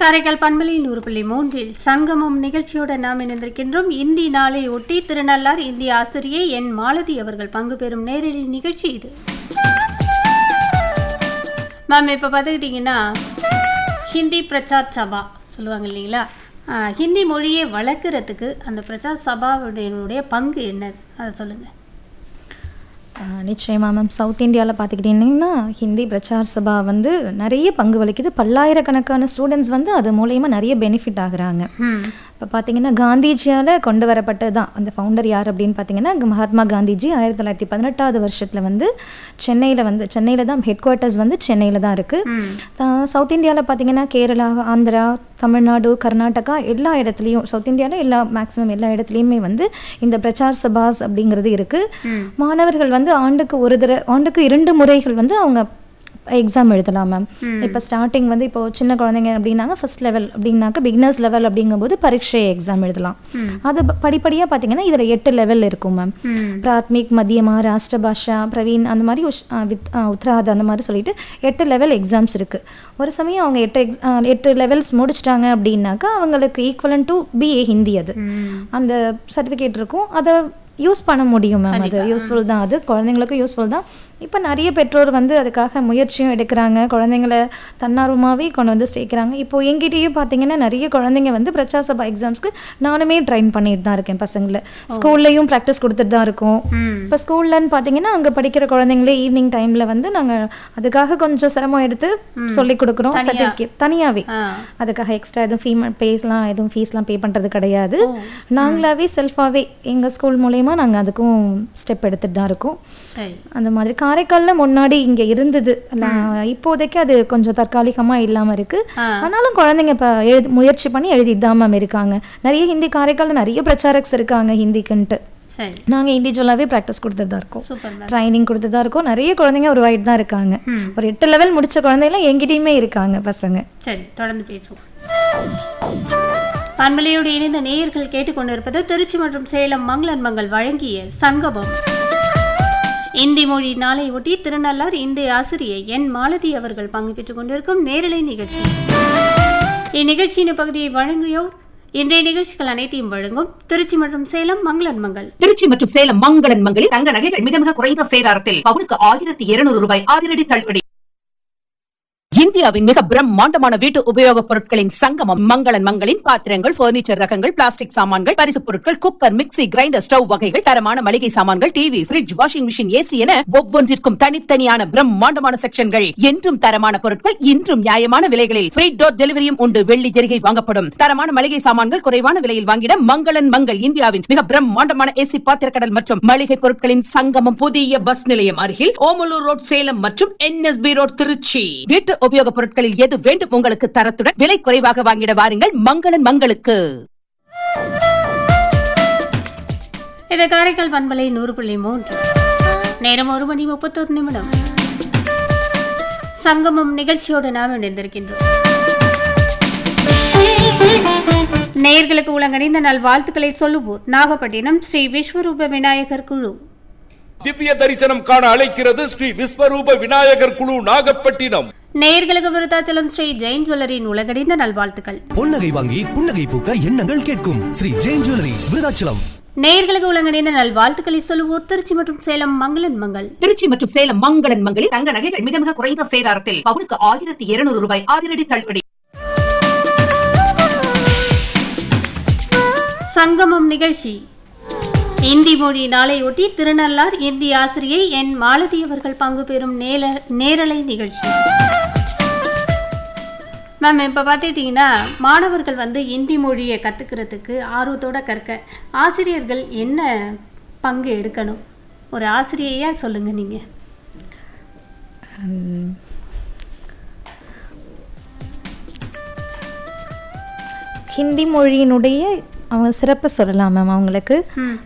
காரைக்கால் பண்பலை நூறு புள்ளி மூன்றில் சங்கமம் நிகழ்ச்சியோடு நாம் இணைந்திருக்கின்றோம் இந்தி நாளை ஒட்டி திருநள்ளார் இந்திய ஆசிரியை என் மாலதி அவர்கள் பங்கு பெறும் நேரடி நிகழ்ச்சி இது மேம் இப்போ பார்த்துக்கிட்டிங்கன்னா ஹிந்தி பிரச்சார் சபா சொல்லுவாங்க இல்லைங்களா ஆ, ஹிந்தி மொழியை வளர்க்குறதுக்கு அந்த பிரச்சார் சபாவுடைய பங்கு என்ன அதை சொல்லுங்கள் ஆஹ் நிச்சயமா மேம் சவுத் இந்தியாவில் பார்த்துக்கிட்டிங்கன்னா ஹிந்தி பிரச்சார் சபா வந்து நிறைய பங்கு வகிக்குது பல்லாயிரக்கணக்கான ஸ்டூடெண்ட்ஸ் வந்து அது மூலயமா நிறைய பெனிஃபிட் ஆகுறாங்க இப்போ பார்த்தீங்கன்னா காந்திஜியால் கொண்டு வரப்பட்டது தான் அந்த ஃபவுண்டர் யார் அப்படின்னு பார்த்தீங்கன்னா மகாத்மா காந்திஜி ஆயிரத்தி தொள்ளாயிரத்தி பதினெட்டாவது வருஷத்தில் வந்து சென்னையில் வந்து சென்னையில் தான் ஹெட் குவார்ட்டர்ஸ் வந்து சென்னையில் தான் இருக்குது சவுத் இந்தியாவில் பார்த்தீங்கன்னா கேரளா ஆந்திரா தமிழ்நாடு கர்நாடகா எல்லா இடத்துலையும் சவுத் இந்தியாவில் எல்லா மேக்ஸிமம் எல்லா இடத்துலையுமே வந்து இந்த பிரச்சார் சபாஸ் அப்படிங்கிறது இருக்குது மாணவர்கள் வந்து ஆண்டுக்கு ஒரு தடவை ஆண்டுக்கு இரண்டு முறைகள் வந்து அவங்க எக்ஸாம் எழுதலாம் மேம் இப்போ ஸ்டார்டிங் வந்து இப்போ சின்ன குழந்தைங்க அப்படின்னாங்க ஃபர்ஸ்ட் லெவல் அப்படின்னாக்க பிகினர்ஸ் லெவல் அப்படிங்கும்போது பரீட்சை எக்ஸாம் எழுதலாம் அது ப- படிப்படியா பார்த்தீங்கன்னா இதில் எட்டு லெவல் இருக்கும் மேம் பிராத்மிக் மத்தியமா ராஷ்டிர பாஷா பிரவீன் அந்த மாதிரி உஷ்- ஆ, வித் ஆ, உத்ராத் அந்த மாதிரி சொல்லிட்டு எட்டு லெவல் எக்ஸாம்ஸ் இருக்கு ஒரு சமயம் அவங்க எட்டு ex- ஆ, எட்டு லெவல்ஸ் முடிச்சிட்டாங்க அப்படின்னாக்கா அவங்களுக்கு ஈக்குவலன் டு பிஏ ஹிந்தி அது அந்த சர்டிஃபிகேட் இருக்கும் அதை யூஸ் பண்ண முடியும் மேம் அது யூஸ்ஃபுல் தான் அது குழந்தைங்களுக்கும் யூஸ்ஃபுல் தான் இப்போ நிறைய பெற்றோர் வந்து அதுக்காக முயற்சியும் எடுக்கிறாங்க குழந்தைங்கள தன்னார்வமாகவே கொண்டு வந்து சேர்க்குறாங்க இப்போ எங்கிட்டயும் பார்த்தீங்கன்னா நிறைய குழந்தைங்க வந்து பிரச்சா சபா எக்ஸாம்ஸ்க்கு நானுமே ட்ரைன் பண்ணிட்டு தான் இருக்கேன் பசங்களை ஸ்கூல்லையும் ப்ராக்டிஸ் கொடுத்துட்டு தான் இருக்கோம் இப்போ ஸ்கூல்லன்னு பார்த்தீங்கன்னா அங்கே படிக்கிற குழந்தைங்களே ஈவினிங் டைமில் வந்து நாங்கள் அதுக்காக கொஞ்சம் சிரமம் எடுத்து சொல்லி கொடுக்குறோம் சர்டிஃபிகேட் தனியாகவே ஆ அதுக்காக எக்ஸ்ட்ரா எதுவும் ஃபீ பேஸ்லாம் எதுவும் ஃபீஸ்லாம் பே பண்ணுறது கிடையாது நாங்களாவே செல்ஃபாகவே எங்கள் ஸ்கூல் மூலயமா நாங்கள் அதுக்கும் ஸ்டெப் எடுத்துட்டு தான் இருக்கோம் சரி அந்த மாதிரி காரைக்காலில் முன்னாடி இங்கே இருந்தது நான் இப்போதைக்கு அது கொஞ்சம் தற்காலிகமாக இல்லாமல் இருக்கு ஆ. ஆனாலும் குழந்தைங்க இப்போ எழுதி முயற்சி பண்ணி எழுதிட்டு தான் மேம் இருக்காங்க நிறைய ஹிந்தி காரைக்காலில் நிறைய பிரச்சாரக்ஸ் இருக்காங்க ஹிந்திக்குன்ட்டு சரி நாங்கள் இண்டிவிஜுவலாகவே ப்ராக்டிஸ் கொடுத்துட்டு தான் இருக்கோம் சூப்பர் மேம் ட்ரைனிங் கொடுத்து தான் இருக்கோம் நிறைய குழந்தைங்க உருவாயிட்டு தான் இருக்காங்க ம். ஒரு எட்டு லெவல் முடிச்ச குழந்தைலாம் எங்கிட்டயுமே இருக்காங்க பசங்க சரி தொடர்ந்து பேசுவோம் பண்பலையோடு இணைந்த நேயர்கள் கேட்டுக்கொண்டிருப்பது திருச்சி மற்றும் சேலம் மங்களன் மங்கள் வழங்கிய சங்கமம் இந்தி மொழி நாளை ஒட்டி திருநள்ளார் இந்திய ஆசிரியை என் மாலதி அவர்கள் பங்கு பெற்றுக் கொண்டிருக்கும் நேரலை நிகழ்ச்சி இந்நிகழ்ச்சியின் பகுதியை வழங்கியோர் இன்றைய நிகழ்ச்சிகள் அனைத்தையும் வழங்கும் திருச்சி மற்றும் சேலம் மங்களன் மங்கள் திருச்சி மற்றும் சேலம் மங்களன் மங்களில் தங்க நகைகள் மிக மிக குறைந்த சேதாரத்தில் பவுனுக்கு ஆயிரத்தி இருநூறு ரூபாய் அதிரடி தள்ளுபடி இந்தியாவின் மிக பிரம்மாண்டமான வீட்டு உபயோகப் பொருட்களின் சங்கமம் மங்களன் மங்களின் பாத்திரங்கள் பர்னிச்சர் ரகங்கள் பிளாஸ்டிக் சாமான்கள் பரிசுப் பொருட்கள் குக்கர் மிக்ஸி கிரைண்டர் ஸ்டவ் வகைகள் தரமான மளிகை சாமான்கள் TV fridge washing machine AC என ஒவ்வொன்றிற்கும் தனித்தனியான பிரம்மாண்டமான செக்ஷன்கள் என்றும் தரமான பொருட்கள் இன்றும் நியாயமான விலைகளில் ஃப்ரீ டோர் டெலிவரியும் உண்டு வெள்ளி ஜெரிகை வாங்கப்படும் தரமான மளிகை சாமான்கள் குறைவான விலையில் வாங்கிட மங்களன் மங்கள் இந்தியாவின் மிக பிரம்மாண்டமான ஏசி பாத்திரக்கடல் மற்றும் மளிகை பொருட்களின் சங்கமம் புதிய பஸ் நிலையம் அருகில் ஓமலூர் ரோட் சேலம் மற்றும் என்எஸ்பி ரோட் திருச்சி வீட்டு உபயோகப் பொருட்களில் எது வேண்டும் உங்களுக்கு தரத்துடன் விலை குறைவாக வாங்கிட வாருங்கள் மங்களன் மங்களுக்கு இது காரைக்கால் பண்பலை நூறு புள்ளி மூன்று நேரம் ஒரு மணி முப்பத்தொரு நிமிடம் சங்கமம் நிகழ்ச்சியோடு நாம் இணைந்திருக்கின்றோம் நேயர்களுக்கு உலகணிந்த நல் வாழ்த்துக்களை சொல்லுவோர் நாகப்பட்டினம் ஸ்ரீ விஸ்வரூப விநாயகர் குழு திவ்ய தரிசனம் காண அழைக்கிறது ஸ்ரீ விஸ்வரூப விநாயகர் குழு நாகப்பட்டினம் நேயர்களுக்கு விருத்தாச்சலம் ஸ்ரீ ஜெயின் ஜுவல்லரின் உலகணிந்த நல்வாழ்த்துக்கள் பொன்னகை வாங்கி புன்னகை பூக்க எண்ணங்கள் கேட்கும் ஸ்ரீ ஜெயின் ஜுவல்லரி விருதாச்சலம் நேயர்களுக்கு உலகணிந்த நல்வாழ்த்துக்களை சொல்லுவோர் திருச்சி மற்றும் சேலம் மங்களன் மங்கள் திருச்சி மற்றும் சேலம் மங்களன் மங்களில் தங்க நகைகள் மிக மிக குறைந்த சேதாரத்தில் பவுனுக்கு ஆயிரத்தி இருநூறு ரூபாய் அதிரடி தள்ளுபடி சங்கமம் நிகழ்ச்சி இந்தி மொழி நாளையொட்டி திருநள்ளார் இந்தி ஆசிரியை என் மாலதி அவர்கள் பங்கு பெறும் நேல நேரலை நிகழ்ச்சி மேம் இப்போ பார்த்துக்கிட்டிங்கன்னா மாணவர்கள் வந்து இந்தி மொழியை கற்றுக்கிறதுக்கு ஆர்வத்தோட கற்க ஆசிரியர்கள் என்ன பங்கு எடுக்கணும் ஒரு ஆசிரியையா சொல்லுங்க நீங்கள் ஹிந்தி மொழியினுடைய அவங்க சிறப்பு சொல்லலாம் மேம் அவங்களுக்கு